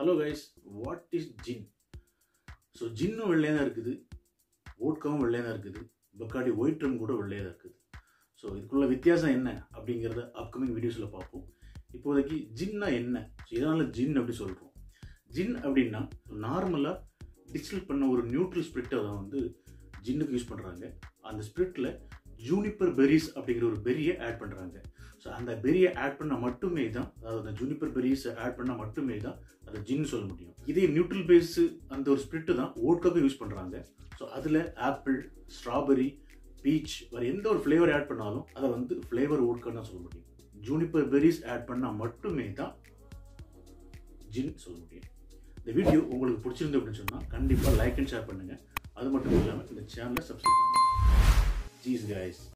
hello guys what is gin so ஜின்னும் வெள்ளையாக தான் இருக்குது ஓட்காவும் வெள்ளையாக தான் இருக்குது பக்காடி ஒயிட் ரம் கூட வெள்ளையாக தான் இருக்குது ஸோ இதுக்குள்ள வித்தியாசம் என்ன அப்படிங்கிறத அப்கமிங் வீடியோஸில் பார்ப்போம் இப்போதைக்கு ஜின்னா என்ன ஸோ இதனால் ஜின் அப்படி சொல்கிறோம் ஜின் அப்படின்னா நார்மலாக டிஸ்டில் பண்ண ஒரு நியூட்ரல் ஸ்பிரிட்டை தான் வந்து ஜின்னுக்கு யூஸ் பண்ணுறாங்க அந்த ஸ்பிரிட்டில் ஜூனிப்பர் பெரிஸ் அப்படிங்கிற ஒரு பெரியை ஆட் பண்ணுறாங்க ஸோ அந்த பெரியை ஆட் பண்ணால் மட்டுமே தான் அதாவது அந்த ஜூனிப்பர் பெரிஸ் ஆட் பண்ணால் மட்டுமே தான் அதை ஜின் சொல்ல முடியும் இதே நியூட்ரல் பேஸ் அந்த ஒரு ஸ்பிரிட்டு தான் ஓட்காக்கு யூஸ் பண்ணுறாங்க ஸோ அதில் ஆப்பிள் ஸ்ட்ராபெரி பீச் வேறு எந்த ஒரு ஃப்ளேவர் ஆட் பண்ணாலும் அதை வந்து ஃப்ளேவர் ஓட்கான்னு தான் சொல்ல முடியும் ஜூனிப்பர் பெரிஸ் ஆட் பண்ணால் மட்டுமே தான் ஜின் சொல்ல முடியும் இந்த வீடியோ உங்களுக்கு பிடிச்சிருந்து அப்படின்னு சொன்னால் கண்டிப்பாக லைக் அண்ட் ஷேர் பண்ணுங்கள் அது மட்டும் இல்லாமல் இந்த சேனலை சப்ஸ்கிரைப் பண்ணுங்கள் ஜீஸ் கைஸ்